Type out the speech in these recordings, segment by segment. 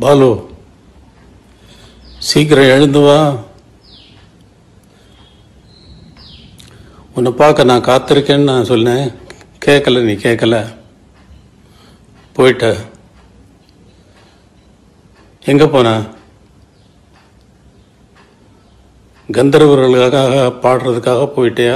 பாலு சீக்கிரம் எழுந்து வா உன்னை பார்க்க நான் காத்திருக்கேன்னு நான் சொன்னேன் கேட்கல நீ கேட்கல போயிட்ட எங்க போன கந்தர்வர்களுக்காக பாடுறதுக்காக போயிட்டியா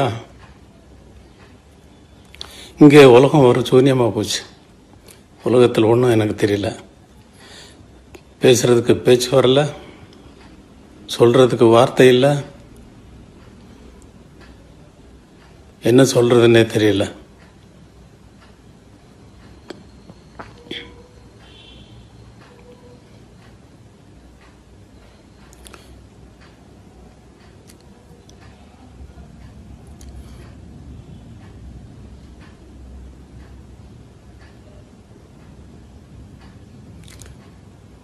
இங்கே உலகம் ஒரு சூன்யமாக போச்சு உலகத்தில் ஒன்றும் எனக்கு தெரியல பேசுறதுக்கு பேச்சு வரல சொல்றதுக்கு வார்த்தை இல்லை என்ன சொல்றதுன்னே தெரியல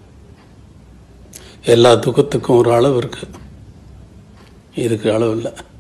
எல்லா துக்கத்துக்கும் ஒரு அளவு இருக்கு இதுக்கு அளவு இல்லை